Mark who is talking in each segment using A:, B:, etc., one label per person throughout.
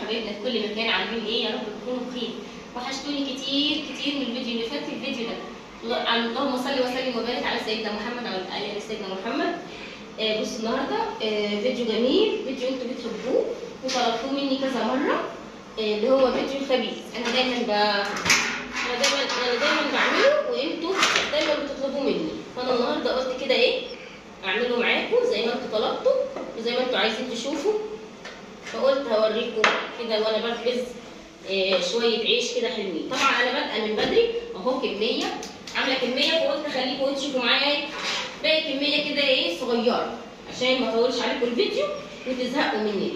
A: حبايبنا في كل مكان عاملين ايه يا رب تكونوا بخير وحشتوني كتير كتير من الفيديو اللي فات في الفيديو ده الله- اللهم صل وسلم وبارك على سيدنا محمد وعلى اله سيدنا محمد آه بصوا النهارده آه فيديو جميل فيديو انتوا بتحبوه وطلبتوه مني كذا مره آه اللي هو فيديو الخبيث انا دايما ب... انا دايما انا دايما بعمله وانتوا دايما بتطلبوا مني فانا النهارده قلت كده ايه اعمله معاكم زي ما انتوا طلبتوا وزي ما انتوا عايزين تشوفوا فقلت هوريكم كده وانا بخبز آه، شويه عيش كده حلوين طبعا انا بادئه من بدري اهو كميه عامله كميه فقلت اخليكم انتوا تشوفوا معايا باقي كميه كده ايه صغيره عشان ما اطولش عليكم الفيديو وتزهقوا مني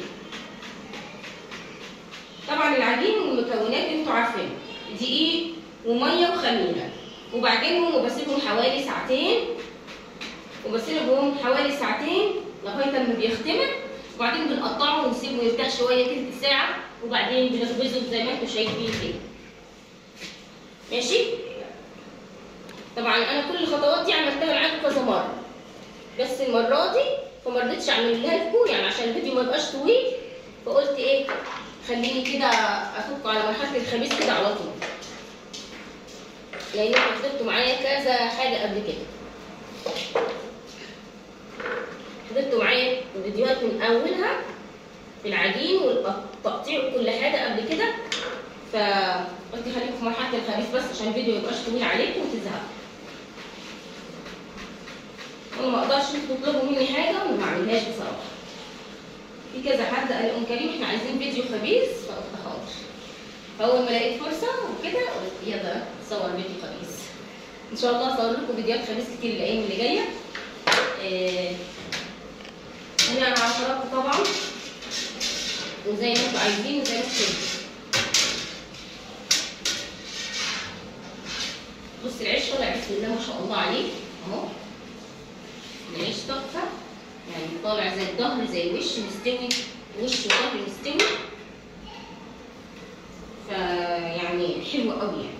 A: طبعا العجين والمكونات انتوا عارفينها دقيق وميه وخميره وبعجنهم وبسيبهم حوالي ساعتين وبسيبهم حوالي ساعتين لغايه ما بيختمر وبعدين بنقطعه ونسيبه يرتاح شويه تلت ساعه وبعدين بنخبزه زي ما انتم شايفين كده ماشي طبعا انا كل الخطوات دي عملتها معاكم كذا مره بس المره دي فما رضيتش اعملها لكم يعني عشان الفيديو ما يبقاش طويل فقلت ايه خليني كده افك على مرحله الخبيث كده على طول لان انتوا حضرتوا معايا كذا حاجه قبل كده حضرتوا معايا الفيديوهات من اولها في العجين والتقطيع وكل حاجه قبل كده فقلت خليكم في مرحله الخبيث بس عشان الفيديو ما يبقاش طويل عليكم وتزهقوا انا ما اقدرش انتوا تطلبوا مني حاجه وما اعملهاش بصراحه في كذا حد قال ام كريم احنا عايزين فيديو خبيث فقلت حاضر فاول ما لقيت فرصه وكده قلت يلا صور فيديو خبيث ان شاء الله هصور لكم فيديوهات خبيث كتير الايام اللي جايه آه، انا مع شرابكم طبعا وزي ما انتوا عايزين وزي ما انتوا شايفين بص العيش طالع بسم الله ما شاء الله عليه اهو العيش تحفه يعني طالع زي الظهر زي الوش مستوي وش وظهر مستوي فيعني حلو قوي يعني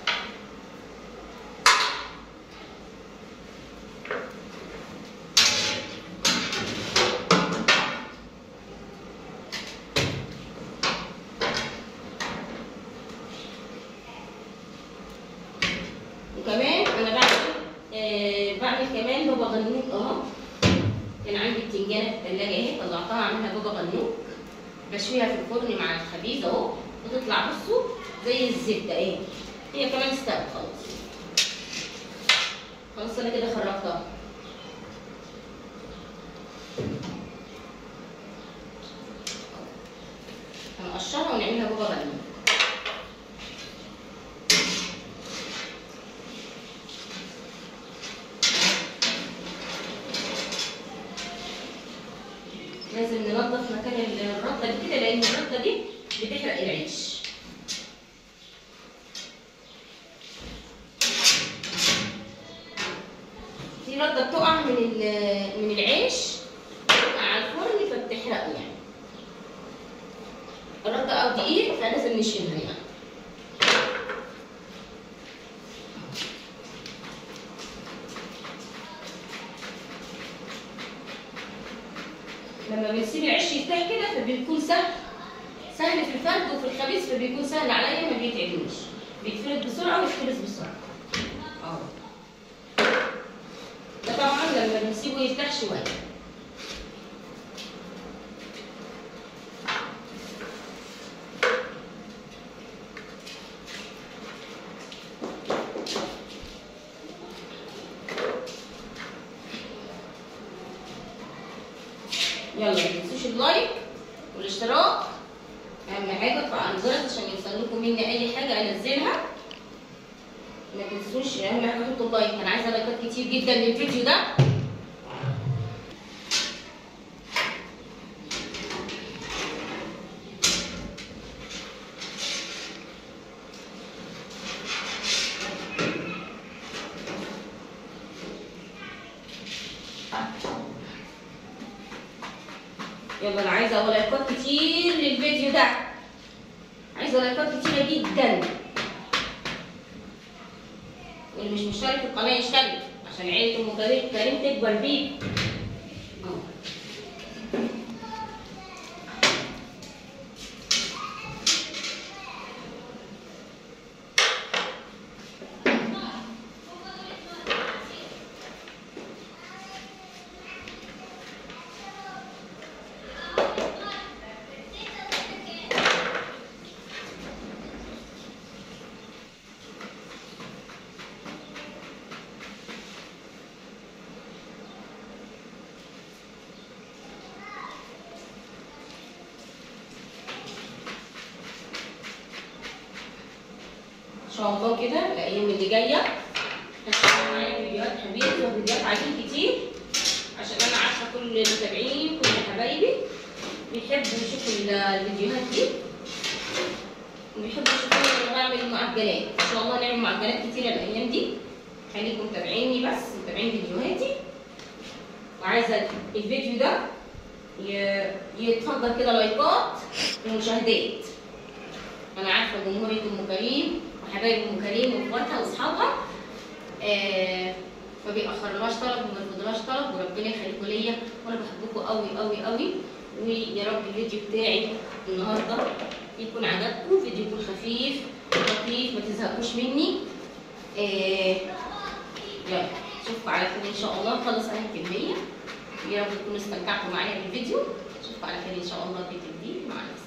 A: وكمان انا بعمل آه بعمل كمان بابا غنوج اهو كان عندي بتنجانه في الثلاجه اهي طلعتها اعملها بابا غنوج بشويها في الفرن مع الخبيز اهو وتطلع بصوا زي الزبده اهي هي كمان استوت خلاص خلاص انا كده خرجتها هنقشرها ونعملها بابا غنوج لازم ننظف مكان الرده دي كده لان الرده دي بتحرق العيش في رده بتقع من ال- من العيش بتقع على الفرن فبتحرقه يعني الرده او دقيق فلازم نشيلها يعني لما بنسيب العيش يرتاح كده فبيكون سهل سهل في الفرد وفي الخبيث فبيكون سهل عليا ما بيتعبنيش بيتفرد بسرعه ويتخبز بسرعه اه ده طبعا لما بنسيبه يرتاح شويه يلا ما تنسوش اللايك والاشتراك اهم حاجه تفعلوا الجرس عشان يوصل لكم مني اي حاجه انزلها ما تنسوش اهم حاجه تحطوا اللايك انا عايزه لايكات كتير جدا للفيديو ده يلا انا عايزه لايكات كتير للفيديو ده عايزه لايكات كتيره جدا واللي مش مشترك في القناه يشترك عشان عيله ام كريم كريم تكبر بيه أهو. شاء الله كده الايام اللي جايه هتشوفوا معايا فيديوهات حبيبي وفيديوهات عجين كتير عشان انا عارفه كل المتابعين كل حبايبي بيحبوا يشوفوا ال- الفيديوهات دي وبيحبوا يشوفوا انا بعمل معجنات ان شاء الله نعمل معجنات كتيره الايام دي خليكم متابعيني بس متابعين فيديوهاتي وعايزه الفيديو ده ي- يتفضل كده لايكات ومشاهدات انا عارفه جمهوريه ام كريم وحبايب ام كريم واخواتها واصحابها آه ما بيأخرناش طلب وما بيفضلناش طلب وربنا يخليكم ليا وانا بحبكم قوي قوي قوي ويا رب الفيديو بتاعي النهارده يكون عجبكم فيديو يكون خفيف لطيف ما تزهقوش مني آه يلا اشوفكم على خير ان شاء الله خلص انا الكميه يا رب تكونوا استمتعتوا معايا بالفيديو اشوفكم على خير ان شاء الله في فيديو جديد مع السلامه